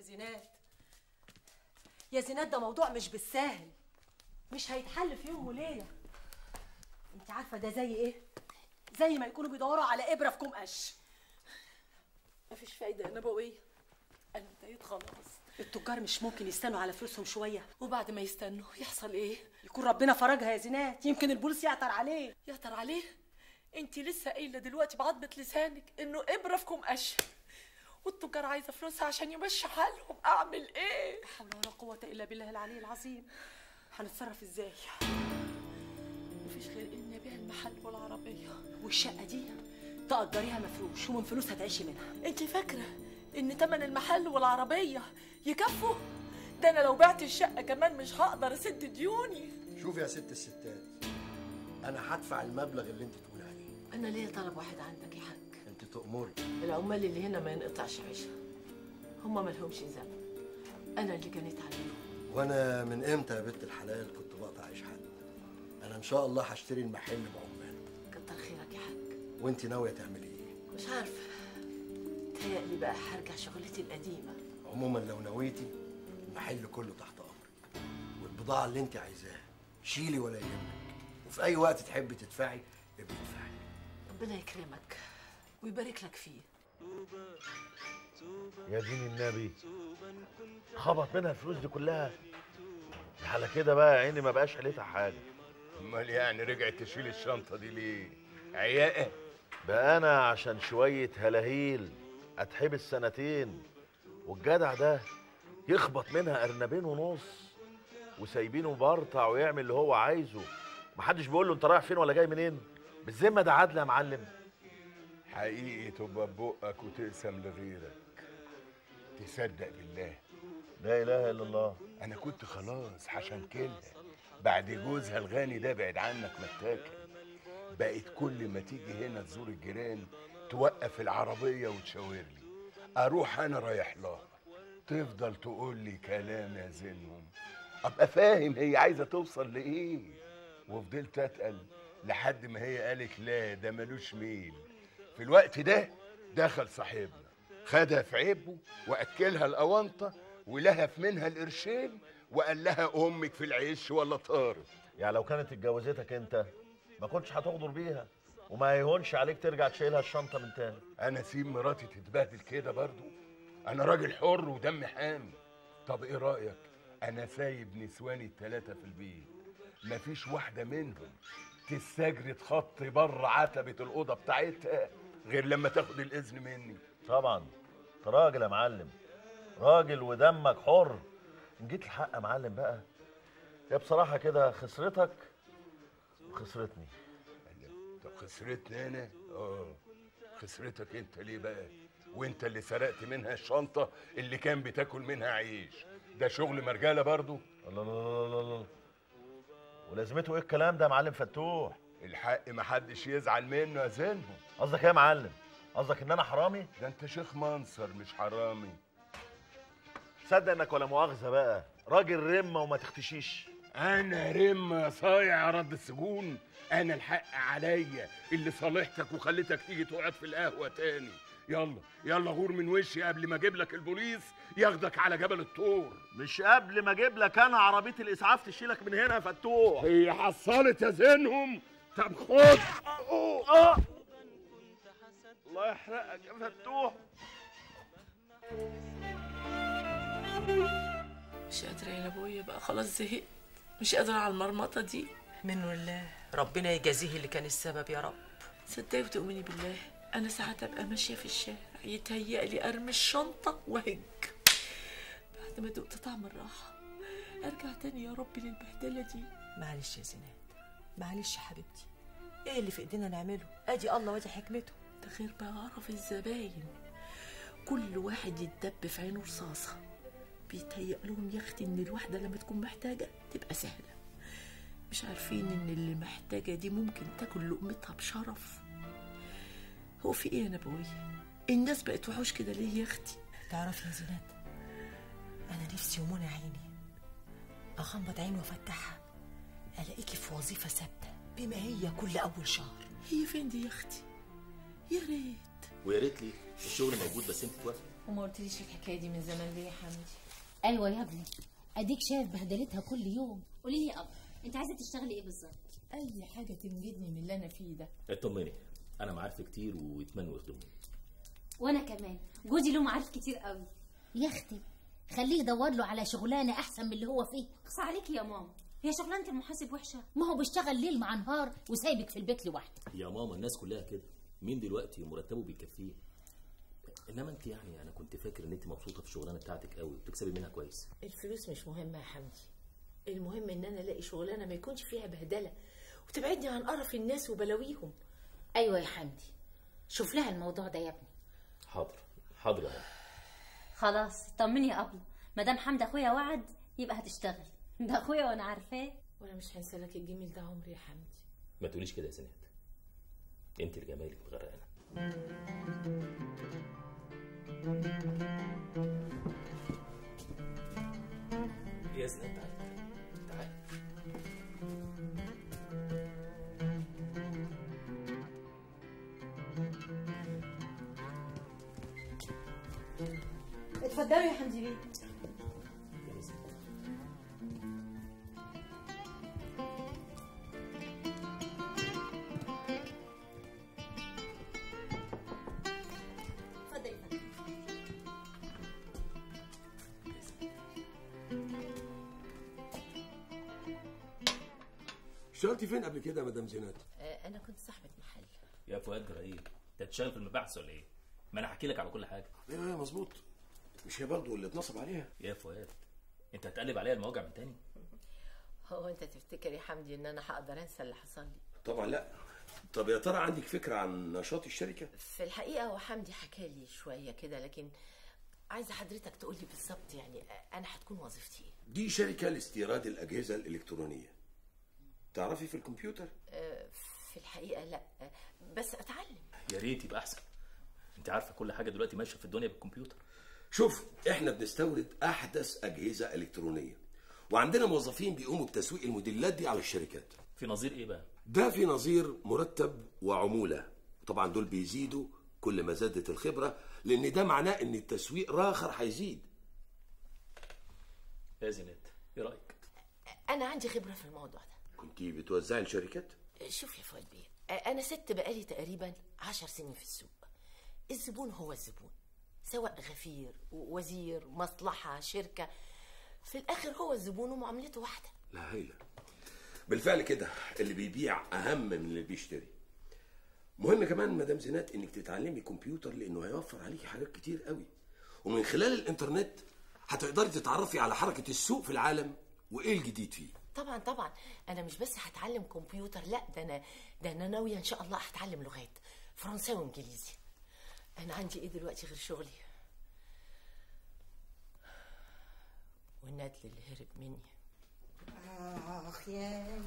زينات يا زينات ده موضوع مش بالساهل مش هيتحل في يوم وليله انت عارفه ده زي ايه زي ما يكونوا بيدوروا على ابره في كوم قش مفيش فايده يا نبويه انا انتهيت خلاص التجار مش ممكن يستنوا على فلوسهم شويه وبعد ما يستنوا يحصل ايه يكون ربنا فرجها يا زينات يمكن البوليس يعثر عليه يعثر عليه انت لسه قايله دلوقتي بعضمه لسانك انه ابره في كوم قش والتجار عايزه فلوسها عشان يمشي حالهم اعمل ايه لا حول ولا قوه الا بالله العلي العظيم هنتصرف ازاي مفيش غير اني ابيع المحل والعربيه والشقه دي تأجريها مفروش ومن فلوس هتعيشي منها انت فاكره ان تمن المحل والعربيه يكفوا ده انا لو بعت الشقه كمان مش هقدر اسد ديوني شوف يا ست الستات انا هدفع المبلغ اللي انت تقول عليه انا ليا طلب واحد عندك يا حاج انت تأمري العمال اللي هنا ما ينقطعش عيشها هما مالهمش ذنب انا اللي جنيت عليهم وانا من امتى يا بنت الحلال كنت بقطع عيش حد انا ان شاء الله هشتري المحل بعمال كتر خيرك يا حاج وانت ناويه تعملي ايه مش عارفه تهيألي بقى هرجع شغلتي القديمه عموما لو نويتي المحل كله تحت امرك والبضاعه اللي انت عايزاها شيلي ولا يهمك وفي اي وقت تحبي تدفعي ابقي ادفعي ربنا يكرمك ويبارك لك فيه يا دين النبي خبط منها الفلوس دي كلها ده على كده بقى يا عيني ما بقاش حليتها حاجه امال يعني رجعت تشيل الشنطه دي ليه عياقه بقى انا عشان شويه هلاهيل اتحبس سنتين والجدع ده يخبط منها ارنبين ونص وسايبينه برطع ويعمل اللي هو عايزه محدش بيقول له انت رايح فين ولا جاي منين بالذمه ده عدل يا معلم حقيقي تبقى ببقك وتقسم لغيرك تصدق بالله لا اله الا الله انا كنت خلاص هشنكلها بعد جوزها الغني ده بعد عنك متاكل بقت كل ما تيجي هنا تزور الجيران توقف العربية وتشاور لي اروح انا رايح لها تفضل تقول لي كلام يا زينهم ابقى فاهم هي عايزة توصل لايه وفضلت اتقل لحد ما هي قالت لا ده ملوش ميل في الوقت ده دخل صاحبنا خدها في عيبه واكلها الاونطه ولهف منها القرشين وقال لها امك في العيش ولا طارت يعني لو كانت اتجوزتك انت ما كنتش هتغدر بيها وما يهونش عليك ترجع تشيلها الشنطه من تاني انا اسيب مراتي تتبهدل كده برضو انا راجل حر ودم حامي طب ايه رايك انا سايب نسواني التلاتة في البيت مفيش واحده منهم تستجرد خط بره عتبه الاوضه بتاعتها غير لما تاخد الاذن مني طبعا انت راجل يا معلم راجل ودمك حر ان جيت الحق يا معلم بقى يا بصراحه كده خسرتك وخسرتني طب خسرتني انا اه خسرتك انت ليه بقى وانت اللي سرقت منها الشنطه اللي كان بتاكل منها عيش ده شغل مرجاله برضو الله الله الله الله ولازمته ايه الكلام ده يا معلم فتوح الحق محدش يزعل منه يا زينهم قصدك ايه يا معلم قصدك ان انا حرامي ده انت شيخ منصر مش حرامي تصدق انك ولا مؤاخذه بقى راجل رمه وما تختشيش انا رم يا صايع يا رد السجون انا الحق عليا اللي صالحتك وخليتك تيجي تقعد في القهوه تاني يلا يلا غور من وشي قبل ما اجيب لك البوليس ياخدك على جبل الطور مش قبل ما اجيب لك انا عربيه الاسعاف تشيلك من هنا يا فتوح هي حصلت يا زينهم طب خد آه. الله يحرقك يا فتوح مش قادره يا ابويا بقى خلاص زهقت مش قادره على المرمطه دي منه لله ربنا يجازيه اللي كان السبب يا رب صدقي وتؤمني بالله انا ساعات ابقى ماشيه في الشارع يتهيأ لي ارمي الشنطه وهج بعد ما دقت طعم الراحه ارجع تاني يا ربي للبهدله دي معلش يا زينات معلش يا حبيبتي ايه اللي في ايدينا نعمله ادي الله وادي حكمته ده غير بقى قرف الزباين كل واحد يتدب في عينه رصاصه بيتهيأ لهم يا اختي ان الواحده لما تكون محتاجه تبقى سهله مش عارفين ان اللي محتاجه دي ممكن تاكل لقمتها بشرف هو في ايه يا نبويه الناس بقت وحوش كده ليه يا اختي تعرفي يا زينات انا نفسي يومون عيني اغمض عيني وافتحها الاقيكي في وظيفه ثابته بما هي كل اول شهر هي فين دي يا اختي يا ريت ويا ريت لي الشغل موجود بس انت توافق وما قلتليش الحكايه دي من زمان ليه يا حمدي ايوه يا ابني اديك شايف بهدلتها كل يوم قولي لي يا ابا انت عايزه تشتغلي ايه بالظبط اي حاجه تنجدني من اللي انا فيه ده اطمني انا معارف كتير ويتمنوا يخدموني وانا كمان جوزي له معارف كتير قوي يا اختي خليه يدور له على شغلانه احسن من اللي هو فيه اقصى عليكي يا ماما هي شغلانه المحاسب وحشه ما هو بيشتغل ليل مع نهار وسايبك في البيت لوحدك يا ماما الناس كلها كده مين دلوقتي مرتبه بيكفيه انما انت يعني انا كنت فاكر ان انت مبسوطه في الشغلانه بتاعتك قوي وبتكسبي منها كويس الفلوس مش مهمه يا حمدي المهم ان انا الاقي شغلانه ما يكونش فيها بهدله وتبعدني عن قرف الناس وبلاويهم ايوه يا حمدي شوف لها الموضوع ده يا ابني حاضر حاضر يا ماما خلاص طمني يا ابله ما دام حمد اخويا وعد يبقى هتشتغلي ده اخويا وانا عارفاه وانا مش هنسى لك الجميل ده عمري يا حمدي ما تقوليش كده يا سناد انت اللي جمالك مغرقانه يا سناد تعالي تعالي اتفضلوا يا حمدي بيه يا سناد. اتفضلي يا فندم اشتغلتي فين قبل كده يا مدام زينات؟ آه، انا كنت صاحبه محل يا فؤاد جرى ايه انت هتشتغل في المباحث ولا ايه ما انا هحكي لك على كل حاجه ايوه ايوه مظبوط مش هي برضه اللي اتنصب عليها يا فؤاد انت هتقلب عليا المواجع من تاني هو انت تفتكر يا حمدي ان انا هقدر انسى اللي حصل لي طبعا لا طب يا ترى عندك فكره عن نشاط الشركه؟ في الحقيقه هو حمدي حكى لي شويه كده لكن عايزه حضرتك تقول لي بالظبط يعني انا هتكون وظيفتي ايه دي شركه لاستيراد الاجهزه الالكترونيه تعرفي في الكمبيوتر؟ آه، في الحقيقه لا آه، بس اتعلم يا ريت يبقى احسن انت عارفه كل حاجه دلوقتي ماشيه في الدنيا بالكمبيوتر شوف احنا بنستورد احدث اجهزه الكترونيه وعندنا موظفين بيقوموا بتسويق الموديلات دي على الشركات في نظير ايه بقى ده في نظير مرتب وعموله طبعا دول بيزيدوا كل ما زادت الخبره لان ده معناه ان التسويق راخر هيزيد يا زينات ايه رايك انا عندي خبره في الموضوع ده كنت بتوزعي الشركات شوف يا فؤاد بيه انا ست بقالي تقريبا عشر سنين في السوق الزبون هو الزبون سواء غفير وزير مصلحة شركة في الآخر هو الزبون ومعاملته واحدة لا هي بالفعل كده اللي بيبيع اهم من اللي بيشتري مهم كمان مدام زينات انك تتعلمي كمبيوتر لانه هيوفر عليكي حاجات كتير قوي ومن خلال الانترنت هتقدري تتعرفي على حركه السوق في العالم وايه الجديد فيه طبعا طبعا أنا مش بس هتعلم كمبيوتر لا ده أنا ده أنا ناوية إن شاء الله هتعلم لغات فرنساوي وإنجليزي أنا عندي إيه دلوقتي غير شغلي والندل اللي هرب مني آخ يا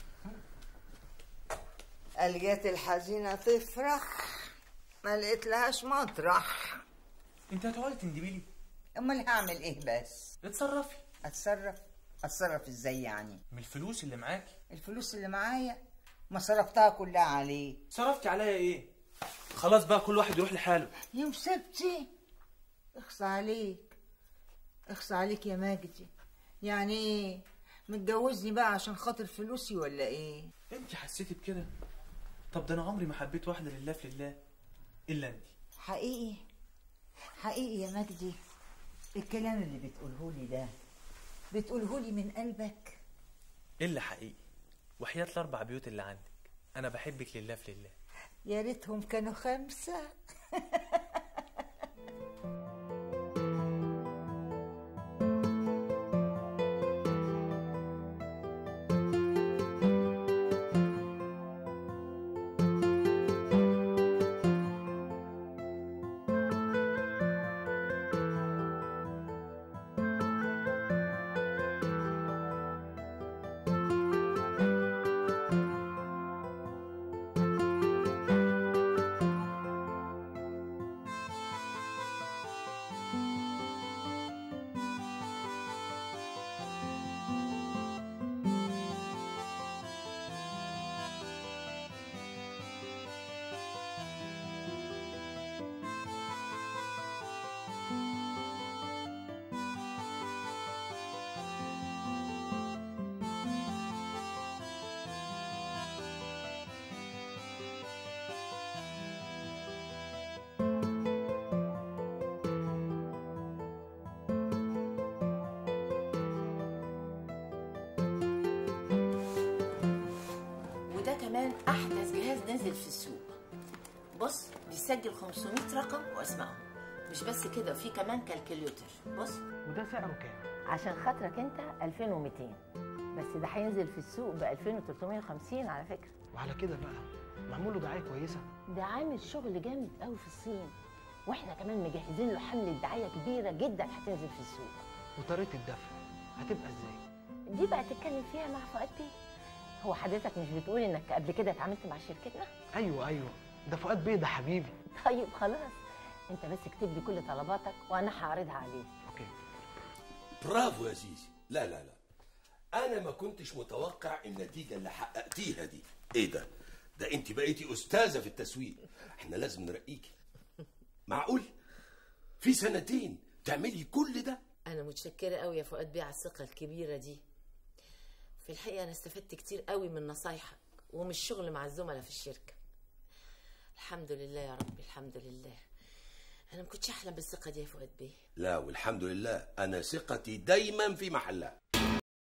الجات الحزينة تفرح ما لقيت لهاش مطرح انت هتقعدي تندبي لي امال هعمل ايه بس اتصرفي اتصرف اتصرف ازاي يعني من الفلوس اللي معاكي الفلوس اللي معايا ما صرفتها كلها عليه صرفتي عليا ايه خلاص بقى كل واحد يروح لحاله يا مسبتي اخصى عليك اخصى عليك يا مجدي يعني ايه متجوزني بقى عشان خاطر فلوسي ولا ايه انت حسيتي بكده طب ده انا عمري ما حبيت واحده لله في لله الا انت حقيقي حقيقي يا مجدي الكلام اللي بتقوله لي ده بتقوله لي من قلبك الا حقيقي وحياة الاربع بيوت اللي عندك انا بحبك لله في لله يا ريتهم كانوا خمسة احدث جهاز نزل في السوق بص بيسجل 500 رقم واسمائهم مش بس كده في كمان كالكوليوتر بص وده سعره كام؟ عشان خاطرك انت 2200 بس ده هينزل في السوق ب 2350 على فكره وعلى كده بقى معمول له دعايه كويسه ده عامل شغل جامد قوي في الصين واحنا كمان مجهزين له حمله دعايه كبيره جدا هتنزل في السوق وطريقه الدفع هتبقى ازاي؟ دي بقى تتكلم فيها مع فؤاد بيه هو حضرتك مش بتقول انك قبل كده اتعاملت مع شركتنا ايوه ايوه ده فؤاد بيه ده حبيبي طيب خلاص انت بس اكتب لي كل طلباتك وانا هعرضها عليه اوكي برافو يا زيزي لا لا لا انا ما كنتش متوقع النتيجه اللي حققتيها دي ايه ده ده انت بقيتي استاذه في التسويق احنا لازم نرقيكي معقول في سنتين تعملي كل ده انا متشكره قوي يا فؤاد بيه على الثقه الكبيره دي في الحقيقه انا استفدت كتير قوي من نصايحك ومن الشغل مع الزملاء في الشركه الحمد لله يا رب الحمد لله انا ما كنتش احلم بالثقه دي يا فؤاد بيه لا والحمد لله انا ثقتي دايما في محلها